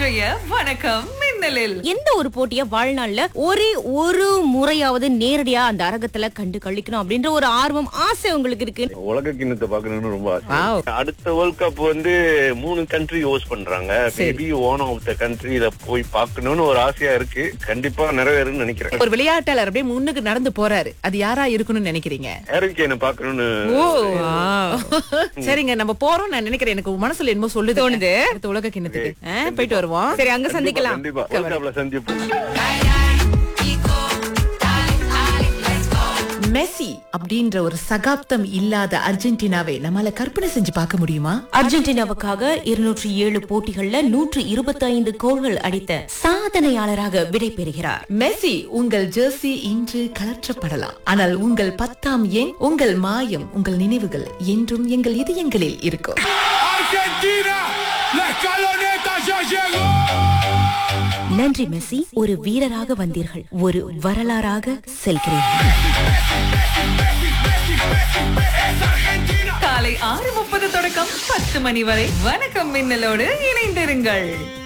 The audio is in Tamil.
இன்றைய வணக்கம் மின்னலில் எந்த ஒரு போட்டிய வாழ்நாள்ல ஒரே ஒரு முறையாவது நேரடியா அந்த அரங்கத்துல கண்டு கழிக்கணும் அப்படின்ற ஒரு ஆர்வம் ஆசை உங்களுக்கு இருக்கு உலக கிண்ணத்தை பாக்கணும்னு ரொம்ப ஆசை Wow. அடுத்த வேர்ல்ட் கப் வந்து மூணு கண்ட்ரி ஹோஸ்ட் பண்றாங்க மேபி ஓன் ஆஃப் த கண்ட்ரில போய் பார்க்கணும்னு ஒரு ஆசையா இருக்கு கண்டிப்பா நிறைவேறும்னு நினைக்கிறேன் ஒரு விளையாட்டாளர் அப்படியே முன்னுக்கு நடந்து போறாரு அது யாரா இருக்கணும்னு நினைக்கிறீங்க ஹேரிக்கேனை பாக்கணும்னு ஓ சரிங்க நம்ம போறோம் நான் நினைக்கிறேன் எனக்கு மனசுல என்னமோ சொல்லுது தோணுது. அடுத்த உலக கிண்ணத்துக்கு ஆ, போயிட்டு வருவோம் சரி அங்க சந்திக்கலாம் கண்டிப்பா வேர்ல்ட் கப்ல சந்திப்போம் மெஸ்ஸி அப்படின்ற ஒரு சகாப்தம் இல்லாத அர்ஜென்டினாவை நம்மால கற்பனை செஞ்சு பார்க்க முடியுமா அர்ஜென்டினாவுக்காக இருநூற்றி ஏழு போட்டிகள்ல நூற்று இருபத்தி ஐந்து கோல்கள் அடித்த சாதனையாளராக விடை பெறுகிறார் மெஸ்ஸி உங்கள் ஜெர்சி இன்று கலற்றப்படலாம் ஆனால் உங்கள் பத்தாம் எண் உங்கள் மாயம் உங்கள் நினைவுகள் என்றும் எங்கள் இதயங்களில் இருக்கும் Argentina, la escaloneta ya llegó. நன்றி மெஸ்ஸி ஒரு வீரராக வந்தீர்கள் ஒரு வரலாறாக செல்கிறீர்கள் காலை ஆறு முப்பது தொடக்கம் பத்து மணி வரை வணக்கம் மின்னலோடு இணைந்திருங்கள்